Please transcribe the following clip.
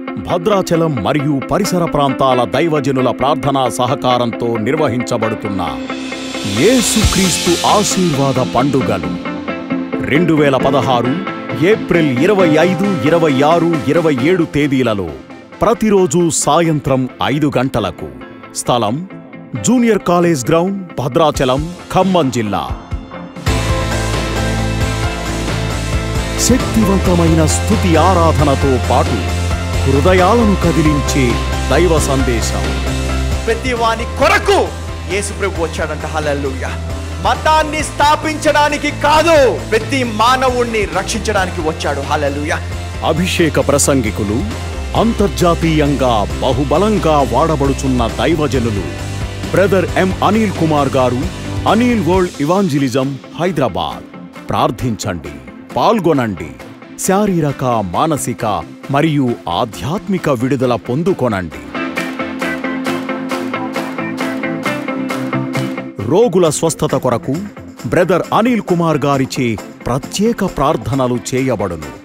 భద్రాచలం మరియు పరిసర ప్రాంతాల దైవజనుల ప్రార్థనా సహకారంతో నిర్వహించబడుతున్న యేసుక్రీస్తు ఆశీర్వాద పండుగలు రెండు వేల పదహారు ఏప్రిల్ ఇరవై ఐదు ఇరవై ఆరు ఇరవై ఏడు తేదీలలో ప్రతిరోజు సాయంత్రం ఐదు గంటలకు స్థలం junior college ground Bhadrachalam Khammam జిల్లా శక్తివంతమైన స్తుతి ఆరాధనతో పాటు హృదయాలను కదిలించే దైవ సందేశం ప్రతి వాని కొరకు యేసు ప్రభు వచ్చాడంట హల్లెలూయ మతాన్ని స్థాపించడానికి కాదు ప్రతి మానవుణ్ణి రక్షించడానికి వచ్చాడు హల్లెలూయ అభిషేక ప్రసంగికులు అంతర్జాతీయంగా బహుబలంగా వాడబడుచున్న దైవజనులు బ్రదర్ ఎం అనిల్ కుమార్ గారు అనిల్ వరల్డ్ ఇవాంజలిజం హైదరాబాద్ ప్రార్థించండి పాల్గొనండి శారీరక మానసిక మరియు ఆధ్యాత్మిక విడుదల పొందుకొనండి రోగుల స్వస్థత కొరకు బ్రదర్ అనిల్ కుమార్ గారిచే ప్రత్యేక ప్రార్థనలు చేయబడును